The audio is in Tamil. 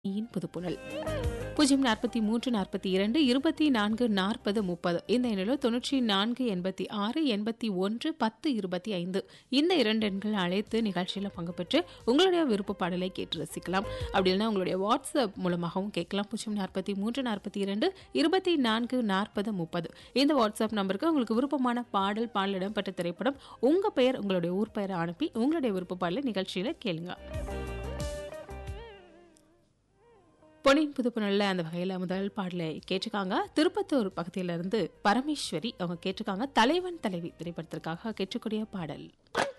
யின் புதுப்புணல் பூஜ்ஜியம் நாற்பத்தி மூன்று நாற்பத்தி இரண்டு இருபத்தி நான்கு நாற்பது முப்பது இந்த எண்ணிலோ தொன்னூற்றி நான்கு எண்பத்தி ஆறு எண்பத்தி ஒன்று பத்து இருபத்தி ஐந்து இந்த இரண்டு எண்கள் அழைத்து நிகழ்ச்சியில் பங்கு பெற்று உங்களுடைய விருப்ப பாடலை கேட்டு ரசிக்கலாம் அப்படி இல்லைன்னா உங்களுடைய வாட்ஸ்அப் மூலமாகவும் கேட்கலாம் பூஜ்ஜியம் நாற்பத்தி மூன்று நாற்பத்தி இரண்டு இருபத்தி நான்கு நாற்பது முப்பது இந்த வாட்ஸ்அப் நம்பருக்கு உங்களுக்கு விருப்பமான பாடல் பாடல் இடம்பெற்ற திரைப்படம் உங்க பெயர் உங்களுடைய ஊர் பெயரை அனுப்பி உங்களுடைய விருப்ப பாடலை நிகழ்ச்சியில கேளுங்க பொன்னியின் புதுப்புணல்ல அந்த வகையில் முதல் பாடலை கேட்டிருக்காங்க திருப்பத்தூர் பகுதியிலிருந்து பரமேஸ்வரி அவங்க கேட்டிருக்காங்க தலைவன் தலைவி திரைப்படத்திற்காக கேட்கக்கூடிய பாடல்